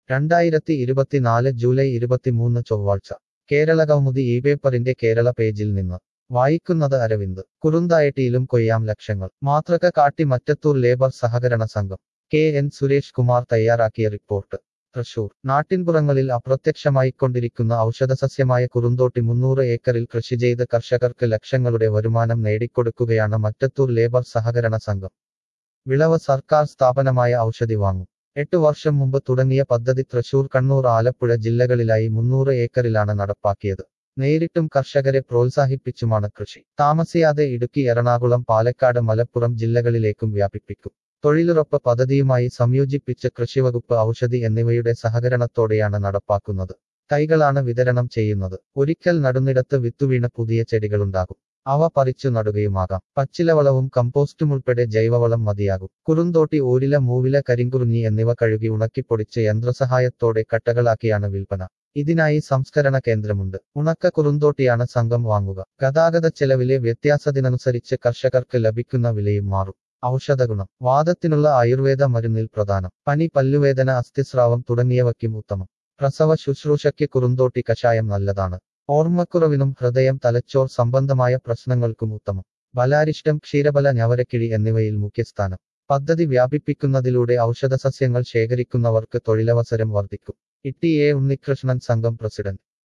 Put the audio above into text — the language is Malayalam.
രണ്ടായിരത്തി ഇരുപത്തിനാല് ജൂലൈ ഇരുപത്തിമൂന്ന് ചൊവ്വാഴ്ച കേരള കൗമുദി ഈ പേപ്പറിന്റെ കേരള പേജിൽ നിന്ന് വായിക്കുന്നത് അരവിന്ദ് കുറുന്തായട്ടിയിലും കൊയ്യാം ലക്ഷങ്ങൾ മാതൃക കാട്ടി മറ്റത്തൂർ ലേബർ സഹകരണ സംഘം കെ എൻ സുരേഷ് കുമാർ തയ്യാറാക്കിയ റിപ്പോർട്ട് തൃശൂർ നാട്ടിൻപുറങ്ങളിൽ അപ്രത്യക്ഷമായിക്കൊണ്ടിരിക്കുന്ന ഔഷധസസ്യമായ കുറുന്തോട്ടി മുന്നൂറ് ഏക്കറിൽ കൃഷി ചെയ്ത് കർഷകർക്ക് ലക്ഷങ്ങളുടെ വരുമാനം നേടിക്കൊടുക്കുകയാണ് മറ്റത്തൂർ ലേബർ സഹകരണ സംഘം വിളവ് സർക്കാർ സ്ഥാപനമായ ഔഷധി വാങ്ങും എട്ടു വർഷം മുമ്പ് തുടങ്ങിയ പദ്ധതി തൃശൂർ കണ്ണൂർ ആലപ്പുഴ ജില്ലകളിലായി മുന്നൂറ് ഏക്കറിലാണ് നടപ്പാക്കിയത് നേരിട്ടും കർഷകരെ പ്രോത്സാഹിപ്പിച്ചുമാണ് കൃഷി താമസിയാതെ ഇടുക്കി എറണാകുളം പാലക്കാട് മലപ്പുറം ജില്ലകളിലേക്കും വ്യാപിപ്പിക്കും തൊഴിലുറപ്പ് പദ്ധതിയുമായി സംയോജിപ്പിച്ച് കൃഷിവകുപ്പ് ഔഷധി എന്നിവയുടെ സഹകരണത്തോടെയാണ് നടപ്പാക്കുന്നത് തൈകളാണ് വിതരണം ചെയ്യുന്നത് ഒരിക്കൽ നടുന്നിടത്ത് വിത്തുവീണ് പുതിയ ചെടികളുണ്ടാകും അവ പറിച്ചു നടുകയുമാകാം പച്ചിലവളവും കമ്പോസ്റ്റും ഉൾപ്പെടെ ജൈവവളം മതിയാകും കുറുന്തോട്ടി ഓരില മൂവില കരിങ്കുറുഞ്ഞി എന്നിവ കഴുകി ഉണക്കിപ്പൊടിച്ച് യന്ത്രസഹായത്തോടെ കട്ടകളാക്കിയാണ് വിൽപ്പന ഇതിനായി സംസ്കരണ കേന്ദ്രമുണ്ട് ഉണക്ക കുറുന്തോട്ടിയാണ് സംഘം വാങ്ങുക ഗതാഗത ചെലവിലെ വ്യത്യാസത്തിനനുസരിച്ച് കർഷകർക്ക് ലഭിക്കുന്ന വിലയും മാറും ഔഷധഗുണം വാദത്തിനുള്ള ആയുർവേദ മരുന്നിൽ പ്രധാനം പനി പല്ലുവേദന അസ്ഥിസ്രാവം തുടങ്ങിയവയ്ക്കും ഉത്തമം പ്രസവ ശുശ്രൂഷയ്ക്ക് കുറുന്തോട്ടി കഷായം നല്ലതാണ് ഓർമ്മക്കുറവിനും ഹൃദയം തലച്ചോർ സംബന്ധമായ പ്രശ്നങ്ങൾക്കും ഉത്തമം ബലാരിഷ്ടം ക്ഷീരബല ഞവരക്കിഴി എന്നിവയിൽ മുഖ്യസ്ഥാനം പദ്ധതി വ്യാപിപ്പിക്കുന്നതിലൂടെ ഔഷധസസ്യങ്ങൾ ശേഖരിക്കുന്നവർക്ക് തൊഴിലവസരം വർദ്ധിക്കും ഇട്ടി എ ഉണ്ണികൃഷ്ണൻ സംഘം പ്രസിഡന്റ്